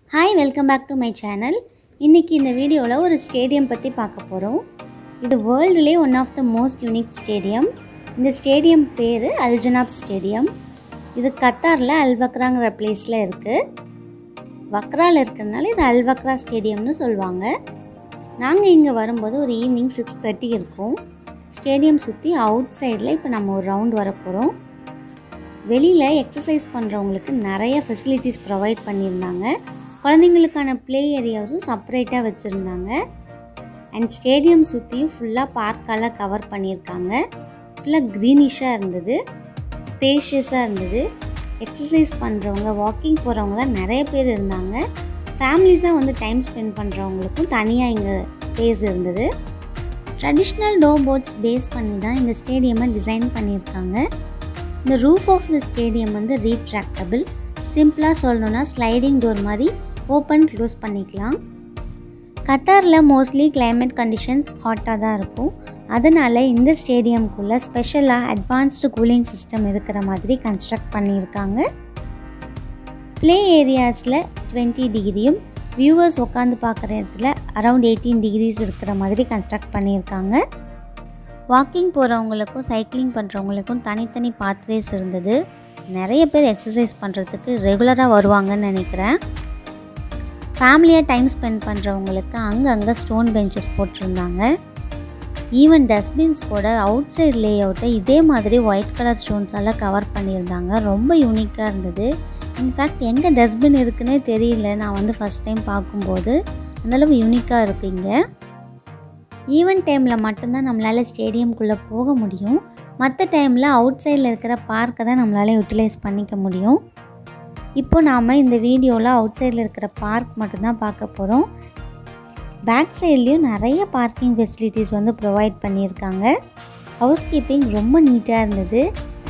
hi welcome back to my channel இன்றைக்கி இந்த வீடியோவில் ஒரு ஸ்டேடியம் பற்றி பார்க்க போகிறோம் இது வேர்ல்டுலே one of the most unique stadium இந்த ஸ்டேடியம் பேர் அல்ஜனாப் ஸ்டேடியம் இது கத்தாரில் அல்பக்ராங்கிற பிளேஸில் இருக்குது வக்ராவில் இருக்கிறதுனால இது அல்பக்ரா ஸ்டேடியம்னு சொல்லுவாங்க நாங்கள் இங்கே வரும்போது ஒரு ஈவினிங் சிக்ஸ் தேர்ட்டி இருக்கும் ஸ்டேடியம் சுற்றி அவுட் சைடில் இப்போ நம்ம ஒரு ரவுண்ட் வர போகிறோம் வெளியில் எக்ஸசைஸ் பண்ணுறவங்களுக்கு நிறைய ஃபெசிலிட்டிஸ் ப்ரொவைட் பண்ணியிருந்தாங்க குழந்தைங்களுக்கான ப்ளே ஏரியாஸும் செப்பரேட்டாக வச்சுருந்தாங்க அண்ட் ஸ்டேடியம் சுற்றியும் ஃபுல்லாக பார்க்கால் கவர் பண்ணியிருக்காங்க ஃபுல்லாக க்ரீனிஷாக இருந்தது ஸ்பேஷியஸாக இருந்தது எக்ஸசைஸ் பண்ணுறவங்க வாக்கிங் போகிறவங்க தான் நிறைய பேர் இருந்தாங்க ஃபேமிலிஸாக வந்து டைம் ஸ்பெண்ட் பண்ணுறவங்களுக்கும் தனியாக இங்கே ஸ்பேஸ் இருந்தது ட்ரெடிஷ்னல் டோ போட்ஸ் பேஸ் பண்ணி தான் இந்த ஸ்டேடியமை டிசைன் பண்ணியிருக்காங்க இந்த ரூஃப் ஆஃப் த ஸ்டேடியம் வந்து ரீட்ராக்டபிள் சிம்பிளாக சொல்லணுன்னா ஸ்லைடிங் டோர் மாதிரி ஓப்பன் க்ளோஸ் பண்ணிக்கலாம் கத்தாரில் மோஸ்ட்லி climate கண்டிஷன்ஸ் ஹாட்டாக தான் இருக்கும் அதனால் இந்த ஸ்டேடியம்குள்ளே ஸ்பெஷலாக அட்வான்ஸ்டு கூலிங் சிஸ்டம் இருக்கிற மாதிரி கன்ஸ்ட்ரக்ட் பண்ணியிருக்காங்க ப்ளே ஏரியாஸில் டுவெண்ட்டி டிகிரியும் வியூவர்ஸ் உட்காந்து பார்க்குற இடத்துல அரவுண்ட் எயிட்டீன் டிகிரிஸ் இருக்கிற மாதிரி கன்ஸ்ட்ரக்ட் பண்ணியிருக்காங்க வாக்கிங் போகிறவங்களுக்கும் சைக்கிளிங் பண்ணுறவங்களுக்கும் தனித்தனி பாத்வேஸ் இருந்தது நிறைய பேர் எக்ஸசைஸ் பண்ணுறதுக்கு ரெகுலராக வருவாங்கன்னு நினைக்கிறேன் ஃபேமிலியாக டைம் ஸ்பெண்ட் பண்ணுறவங்களுக்கு அங்கங்கே ஸ்டோன் பெஞ்சஸ் போட்டிருந்தாங்க ஈவன் டஸ்ட்பின்ஸ் கூட அவுட் சைட் லே அவுட்டை இதே மாதிரி ஒயிட் கலர் ஸ்டோன்ஸால் கவர் பண்ணியிருந்தாங்க ரொம்ப யூனிக்காக இருந்தது இன்ஃபேக்ட் எங்கே டஸ்ட்பின் இருக்குன்னே தெரியல நான் வந்து ஃபஸ்ட் டைம் பார்க்கும்போது அந்தளவு யூனிக்காக இருக்குது இங்கே ஈவெண்ட் டைமில் மட்டும்தான் நம்மளால் ஸ்டேடியம்குள்ளே போக முடியும் மற்ற டைமில் அவுட் சைடில் இருக்கிற பார்க்கை தான் நம்மளால் யூட்டிலைஸ் பண்ணிக்க முடியும் இப்போ நாம் இந்த வீடியோவில் அவுட் சைடில் இருக்கிற பார்க் மட்டும்தான் பார்க்க போகிறோம் பேக் சைட்லேயும் நிறைய பார்க்கிங் ஃபெசிலிட்டிஸ் வந்து ப்ரொவைட் பண்ணியிருக்காங்க ஹவுஸ் கீப்பிங் ரொம்ப நீட்டாக இருந்தது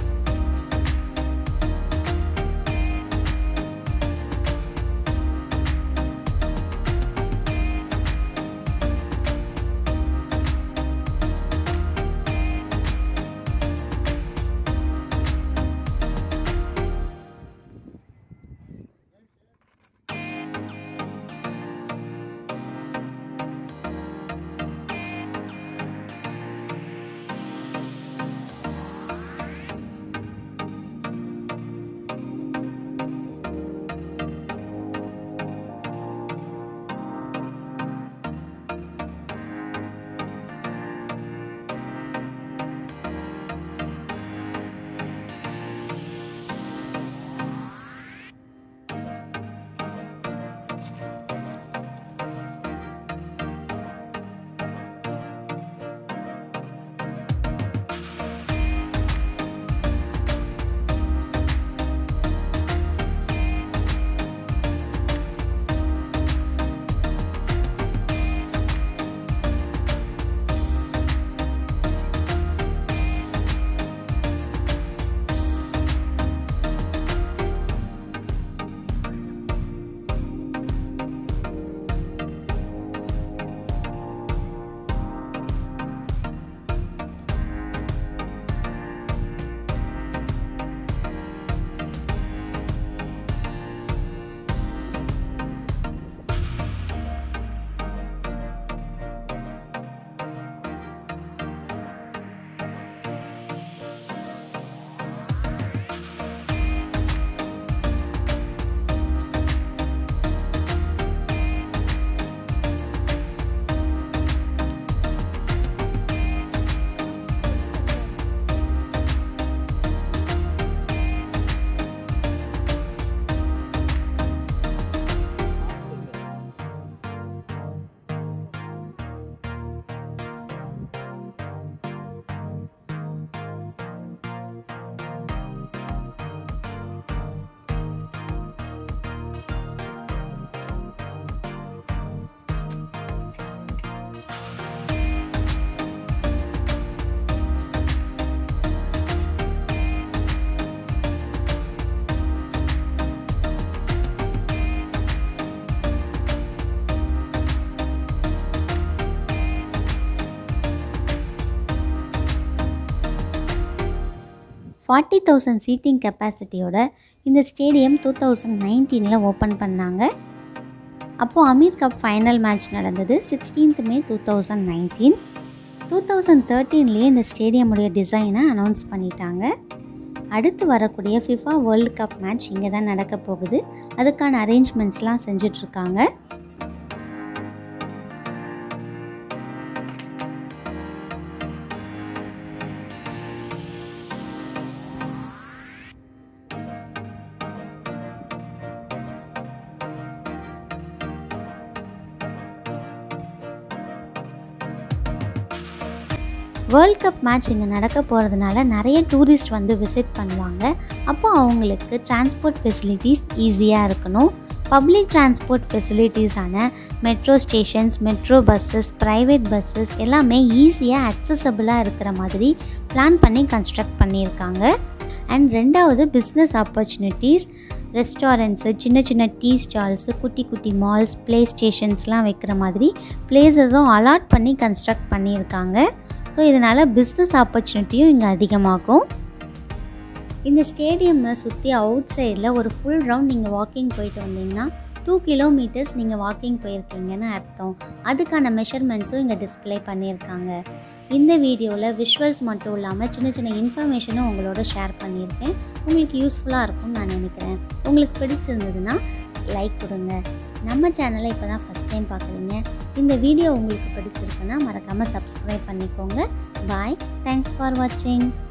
ஃபார்ட்டி தௌசண்ட் சீட்டிங் கெப்பாசிட்டியோட இந்த ஸ்டேடியம் டூ தௌசண்ட் நைன்டீனில் ஓப்பன் பண்ணாங்க அப்போது அமீர் கப் ஃபைனல் மேட்ச் நடந்தது sixteenth May two thousand nineteen two thousand தேர்ட்டீன்லேயே இந்த ஸ்டேடியமுடைய டிசைனை அனௌன்ஸ் பண்ணிட்டாங்க அடுத்து வரக்கூடிய ஃபிஃபா வேர்ல்டு கப் மேட்ச் இங்கே தான் நடக்க போகுது அதுக்கான அரேஞ்ச்மெண்ட்ஸ்லாம் செஞ்சிட்ருக்காங்க வேர்ல்ட் கப் மேட்ச் இங்கே நடக்க போகிறதுனால நிறைய டூரிஸ்ட் வந்து விசிட் பண்ணுவாங்க அப்போ அவங்களுக்கு டிரான்ஸ்போர்ட் ஃபெசிலிட்டிஸ் ஈஸியாக இருக்கணும் பப்ளிக் டிரான்ஸ்போர்ட் ஃபெசிலிட்டிஸான metro stations metro buses private buses எல்லாமே ஈஸியாக அக்சசபிளாக இருக்கிற மாதிரி பிளான் பண்ணி கன்ஸ்ட்ரக்ட் பண்ணியிருக்காங்க அண்ட் ரெண்டாவது பிஸ்னஸ் ஆப்பர்ச்சுனிட்டிஸ் ரெஸ்டாரண்ட்ஸு சின்ன சின்ன டீ ஸ்டால்ஸு குட்டி குட்டி மால்ஸ் ப்ளே ஸ்டேஷன்ஸ்லாம் வைக்கிற மாதிரி பிளேசஸும் அலாட் பண்ணி கன்ஸ்ட்ரக்ட் பண்ணியிருக்காங்க ஸோ இதனால் பிஸ்னஸ் ஆப்பர்ச்சுனிட்டியும் இங்கே அதிகமாகும் இந்த ஸ்டேடியம்மை சுற்றி அவுட் சைடில் ஒரு ஃபுல் ரவுண்ட் நீங்கள் வாக்கிங் போயிட்டு வந்தீங்கன்னா டூ கிலோமீட்டர்ஸ் நீங்கள் வாக்கிங் போயிருக்கீங்கன்னு அர்த்தம் அதுக்கான மெஷர்மெண்ட்ஸும் இங்கே டிஸ்பிளே பண்ணியிருக்காங்க இந்த வீடியோவில் விஷுவல்ஸ் மட்டும் இல்லாமல் சின்ன சின்ன இன்ஃபர்மேஷனும் உங்களோட ஷேர் பண்ணியிருக்கேன் உங்களுக்கு யூஸ்ஃபுல்லாக இருக்கும்னு நான் நினைக்கிறேன் உங்களுக்கு பிடிச்சிருந்ததுன்னா லைக் கொடுங்க நம்ம சேனலை இப்போ தான் ஃபஸ்ட் டைம் பார்க்குறீங்க இந்த வீடியோ உங்களுக்கு பிடிச்சிருக்குன்னா மறக்காமல் சப்ஸ்கிரைப் பண்ணிக்கோங்க பாய் தேங்க்ஸ் ஃபார் வாட்சிங்